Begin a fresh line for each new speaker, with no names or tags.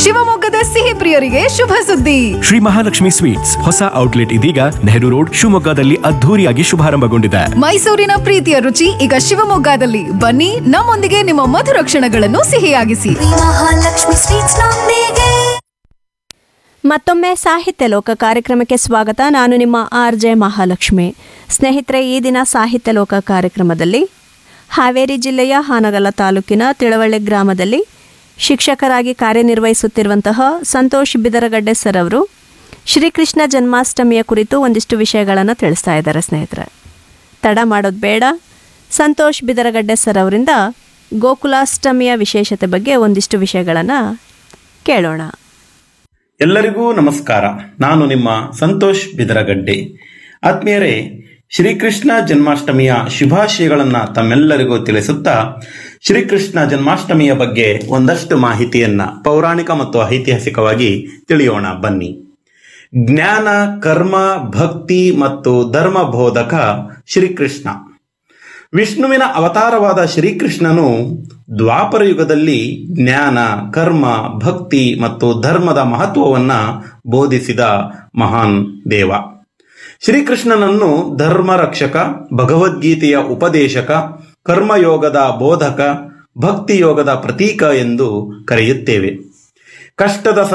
ಶಿವಮೊಗ್ಗದ ಸಿಹಿ ಪ್ರಿಯರಿಗೆ ಶುಭ ಸುದ್ದಿ
ಶ್ರೀ ಮಹಾಲಕ್ಷ್ಮಿ ಸ್ವೀಟ್ಸ್ ಹೊಸ ಔಟ್ಲೆಟ್ ಇದೀಗ ನೆಹರು ರೋಡ್ ಶಿವಮೊಗ್ಗದಲ್ಲಿ ಅದ್ಧೂರಿಯಾಗಿ ಶುಭಾರಂಭಗೊಂಡಿದೆ
ಮೈಸೂರಿನ ಪ್ರೀತಿಯ ರುಚಿ ಈಗ ಶಿವಮೊಗ್ಗದಲ್ಲಿ ಬನ್ನಿ ನಮ್ಮೊಂದಿಗೆ ನಿಮ್ಮ ಮಧುರ ಕ್ಷಣಗಳನ್ನು ಸಿಹಿಯಾಗಿಸಿ
ಮಹಾಲಕ್ಷ್ಮಿ ಸ್ವೀಟ್ಸ್ ನೊಂದಿಗೆ
ಮತ್ತೊಮ್ಮೆ ಸಾಹಿತ್ಯ ಲೋಕ ಕಾರ್ಯಕ್ರಮಕ್ಕೆ ಸ್ವಾಗತ ನಾನು ನಿಮ್ಮ ಆರ್ ಜೆ ಮಹಾಲಕ್ಷ್ಮಿ ಸ್ನೇಹಿತರೆ ಈ ದಿನ ಸಾಹಿತ್ಯ ಲೋಕ ಕಾರ್ಯಕ್ರಮದಲ್ಲಿ ಹಾವೇರಿ ಜಿಲ್ಲೆಯ ಹಾನಗಲ್ಲ ತಾಲೂಕಿನ ತಿಳವಳ್ಳಿ ಗ್ರಾಮದಲ್ಲಿ ಶಿಕ್ಷಕರಾಗಿ ಕಾರ್ಯನಿರ್ವಹಿಸುತ್ತಿರುವಂತಹ ಸಂತೋಷ್ ಬಿದರಗಡ್ಡೆ ಸರ್ ಅವರು ಶ್ರೀಕೃಷ್ಣ ಜನ್ಮಾಷ್ಟಮಿಯ ಕುರಿತು ಒಂದಿಷ್ಟು ವಿಷಯಗಳನ್ನು ತಿಳಿಸ್ತಾ ಇದ್ದಾರೆ ಸ್ನೇಹಿತರೆ ತಡ ಮಾಡೋದು ಬೇಡ ಸಂತೋಷ್ ಬಿದರಗಡ್ಡೆ ಸರ್ ಅವರಿಂದ ಗೋಕುಲಾಷ್ಟಮಿಯ ವಿಶೇಷತೆ ಬಗ್ಗೆ ಒಂದಿಷ್ಟು ವಿಷಯಗಳನ್ನು ಕೇಳೋಣ
ಎಲ್ಲರಿಗೂ ನಮಸ್ಕಾರ ನಾನು ನಿಮ್ಮ ಸಂತೋಷ್ ಬಿದರಗಡ್ಡೆ ಆತ್ಮೀಯರೇ ಶ್ರೀಕೃಷ್ಣ ಜನ್ಮಾಷ್ಟಮಿಯ ಶುಭಾಶಯಗಳನ್ನು ತಮ್ಮೆಲ್ಲರಿಗೂ ತಿಳಿಸುತ್ತಾ ಶ್ರೀಕೃಷ್ಣ ಜನ್ಮಾಷ್ಟಮಿಯ ಬಗ್ಗೆ ಒಂದಷ್ಟು ಮಾಹಿತಿಯನ್ನ ಪೌರಾಣಿಕ ಮತ್ತು ಐತಿಹಾಸಿಕವಾಗಿ ತಿಳಿಯೋಣ ಬನ್ನಿ ಜ್ಞಾನ ಕರ್ಮ ಭಕ್ತಿ ಮತ್ತು ಧರ್ಮ ಬೋಧಕ ಶ್ರೀಕೃಷ್ಣ ವಿಷ್ಣುವಿನ ಅವತಾರವಾದ ಶ್ರೀಕೃಷ್ಣನು ದ್ವಾಪರ ಯುಗದಲ್ಲಿ ಜ್ಞಾನ ಕರ್ಮ ಭಕ್ತಿ ಮತ್ತು ಧರ್ಮದ ಮಹತ್ವವನ್ನ ಬೋಧಿಸಿದ ಮಹಾನ್ ದೇವ ಶ್ರೀಕೃಷ್ಣನನ್ನು ಧರ್ಮ ರಕ್ಷಕ ಭಗವದ್ಗೀತೆಯ ಉಪದೇಶಕ ಕರ್ಮಯೋಗದ ಬೋಧಕ ಭಕ್ತಿ ಯೋಗದ ಪ್ರತೀಕ ಎಂದು ಕರೆಯುತ್ತೇವೆ ಕಷ್ಟದ